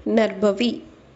நற்பவி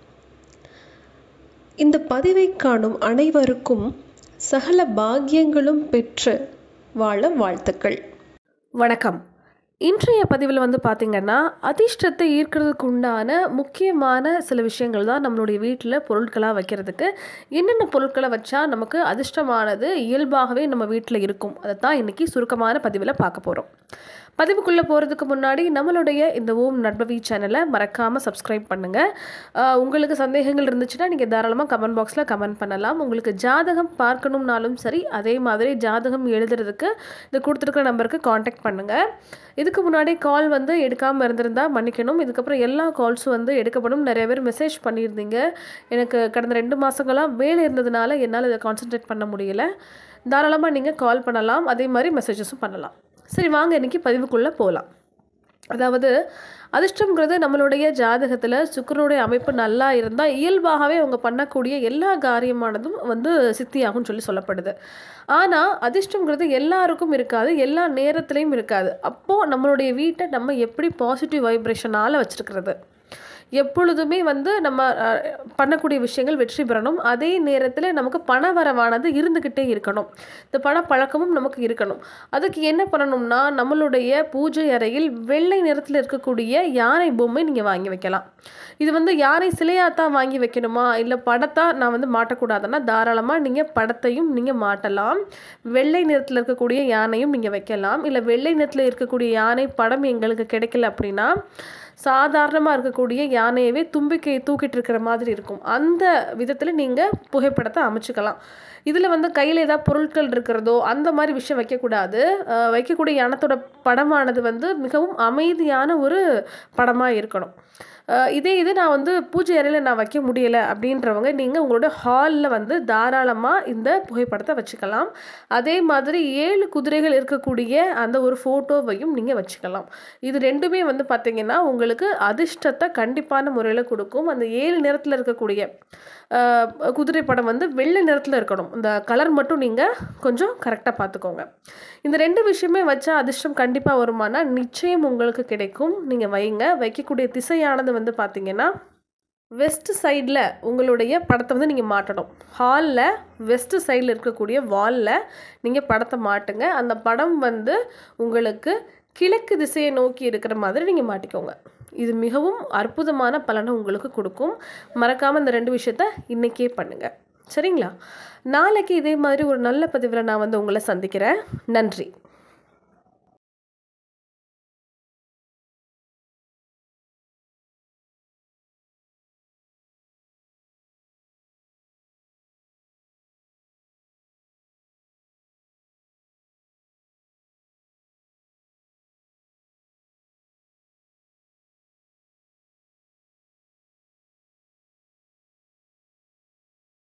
இந்த பதிவை காணும் அனைவருக்கும் சகல பாக்கியங்களும் பெற்று வாழ வாழ்த்துக்கள் வணக்கம் இன்றைய பதிவில் வந்து பார்த்திங்கன்னா அதிர்ஷ்டத்தை ஈர்க்கிறதுக்கு உண்டான முக்கியமான சில விஷயங்கள் தான் நம்மளுடைய வீட்டில் பொருட்களாக வைக்கிறதுக்கு என்னென்ன பொருட்களை வச்சா நமக்கு அதிர்ஷ்டமானது இயல்பாகவே நம்ம வீட்டில் இருக்கும் அதை தான் இன்றைக்கி சுருக்கமான பதிவில் பார்க்க போகிறோம் பதிவுக்குள்ளே போகிறதுக்கு முன்னாடி நம்மளுடைய இந்த ஓம் நட்பவி சேனலை மறக்காமல் சப்ஸ்கிரைப் பண்ணுங்கள் உங்களுக்கு சந்தேகங்கள் இருந்துச்சுன்னா நீங்கள் தாராளமாக கமெண்ட் பாக்ஸில் கமெண்ட் பண்ணலாம் உங்களுக்கு ஜாதகம் பார்க்கணும்னாலும் சரி அதே மாதிரி ஜாதகம் எழுதுறதுக்கு இது கொடுத்துருக்குற நம்பருக்கு காண்டாக்ட் பண்ணுங்கள் இதுக்கு முன்னாடி கால் வந்து எடுக்காமல் இருந்திருந்தா மன்னிக்கணும் இதுக்கப்புறம் எல்லா கால்ஸும் வந்து எடுக்கப்படும் நிறைய பேர் மெசேஜ் பண்ணியிருந்தீங்க எனக்கு கடந்த ரெண்டு மாதங்களாக வேலை இருந்ததுனால என்னால் இதை கான்சென்ட்ரேட் பண்ண முடியல தாராளமாக நீங்கள் கால் பண்ணலாம் அதே மாதிரி மெசேஜஸும் பண்ணலாம் சரி வாங்க இன்றைக்கி பதிவுக்குள்ளே போகலாம் அதாவது அதிர்ஷ்டங்கிறது நம்மளுடைய ஜாதகத்தில் சுக்கரனுடைய அமைப்பு நல்லா இருந்தால் இயல்பாகவே அவங்க பண்ணக்கூடிய எல்லா காரியமானதும் வந்து சித்தியாகும்னு சொல்லி சொல்லப்படுது ஆனால் அதிர்ஷ்டங்கிறது எல்லாருக்கும் இருக்காது எல்லா நேரத்துலையும் இருக்காது அப்போது நம்மளுடைய வீட்டை நம்ம எப்படி பாசிட்டிவ் வைப்ரேஷனால் வச்சுருக்கிறது எப்பொழுதுமே வந்து நம்ம அஹ், பண்ணக்கூடிய விஷயங்கள் வெற்றி பெறணும் அதே நேரத்தில் நமக்கு பண வரவானது இருந்துக்கிட்டே இருக்கணும் இந்த பண பழக்கமும் நமக்கு இருக்கணும் அதுக்கு என்ன பண்ணணும்னா நம்மளுடைய பூஜை அறையில் வெள்ளை நிறத்தில் இருக்கக்கூடிய யானை பொம்மை நீங்கள் வாங்கி வைக்கலாம் இது வந்து யானை சிலையாக தான் வாங்கி வைக்கணுமா இல்லை படத்தா நான் வந்து மாட்டக்கூடாதுன்னா தாராளமாக நீங்கள் படத்தையும் நீங்கள் மாட்டலாம் வெள்ளை நிறத்தில் இருக்கக்கூடிய யானையும் நீங்கள் வைக்கலாம் இல்லை வெள்ளை நிறத்தில் இருக்கக்கூடிய யானை படம் எங்களுக்கு கிடைக்கல அப்படின்னா சாதாரணமாக இருக்கக்கூடிய யானையவே தும்பிக்கை தூக்கிட்டு இருக்கிற மாதிரி இருக்கும் அந்த விதத்தில் நீங்கள் புகைப்படத்தை அமைச்சுக்கலாம் இதில் வந்து கையில் ஏதாவது பொருட்கள் இருக்கிறதோ அந்த மாதிரி விஷயம் வைக்கக்கூடாது அஹ் வைக்கக்கூடிய யானத்தோட படமானது வந்து மிகவும் அமைதியான ஒரு படமாக இருக்கணும் அஹ் இதே இது நான் வந்து பூஜை அறையில் நான் வைக்க முடியலை அப்படின்றவங்க நீங்கள் உங்களோட ஹாலில் வந்து தாராளமாக இந்த புகைப்படத்தை வச்சுக்கலாம் அதே மாதிரி ஏழு குதிரைகள் இருக்கக்கூடிய அந்த ஒரு ஃபோட்டோவையும் நீங்கள் வச்சுக்கலாம் இது ரெண்டுமே வந்து பார்த்திங்கன்னா உங்களுக்கு அதிர்ஷ்டத்தை கண்டிப்பான முறையில் கொடுக்கும் அந்த ஏழு நிறத்தில் இருக்கக்கூடிய அஹ், குதிரை படம் வந்து வெள்ளை நிறத்தில் இருக்கணும் இந்த கலர் மட்டும் நீங்கள் கொஞ்சம் கரெக்டாக பார்த்துக்கோங்க இந்த ரெண்டு விஷயமே வச்சா அதிர்ஷ்டம் கண்டிப்பாக வருமானா நிச்சயம் உங்களுக்கு கிடைக்கும் நீங்கள் வைங்க வைக்கக்கூடிய திசையானது வந்து பார்த்தீங்கன்னா வெஸ்ட் சைடில் உங்களுடைய படத்தை வந்து நீங்கள் மாட்டணும் ஹாலில் வெஸ்ட் சைடில் இருக்கக்கூடிய வாலில் நீங்கள் படத்தை மாட்டுங்க அந்த படம் வந்து உங்களுக்கு கிழக்கு திசையை நோக்கி இருக்கிற மாதிரி நீங்கள் மாட்டிக்கோங்க இது மிகவும் அற்புதமான பலனை உங்களுக்கு கொடுக்கும் மறக்காமல் இந்த ரெண்டு விஷயத்த இன்றைக்கே பண்ணுங்கள் சரிங்களா நாளைக்கு இதே மாதிரி ஒரு நல்ல பதிவில் நான் வந்து உங்களை சந்திக்கிறேன் நன்றி